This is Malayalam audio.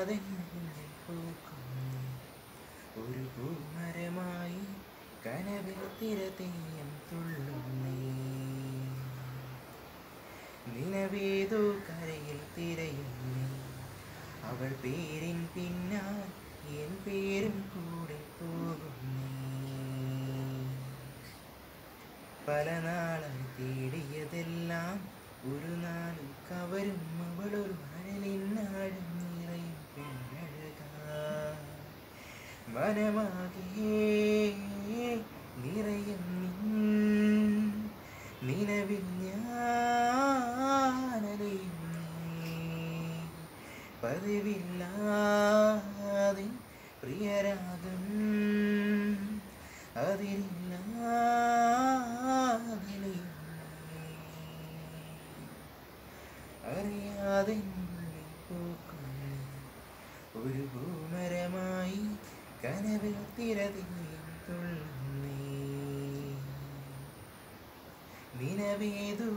അറിയാതെ മുന്നിൽ പൂക്കുന്നു ഒരു പൂമരമായി കനവിൽ തിരതെയ്യം തുള്ളുന്നേ നിലവേതോ കരയിൽ തിരയുന്നേ അവൾ പേരിൻ പിന്നാൽ എൻ പേരും കൂടെ പോകുന്നേ പല നാളായി തേടിയതെല്ലാം ഒരു നാൾ കവരും അവളൊരു മഴലിനാടും നിറയും പെണ്ണഴകാ മനമാകെ നിറയും നിൻ നിലവിൽ ഞാനലയുന്നേ പതിവില്ലാതെ പ്രിയരാഗം അതിലില്ലാതെ അറിയാതെ ഉള്ളിൽ പൂക്കുന്നു ഒരു പൂമരമായി കനവിൽ തിരതിയും തുള്ളുന്നേ നിലവേതു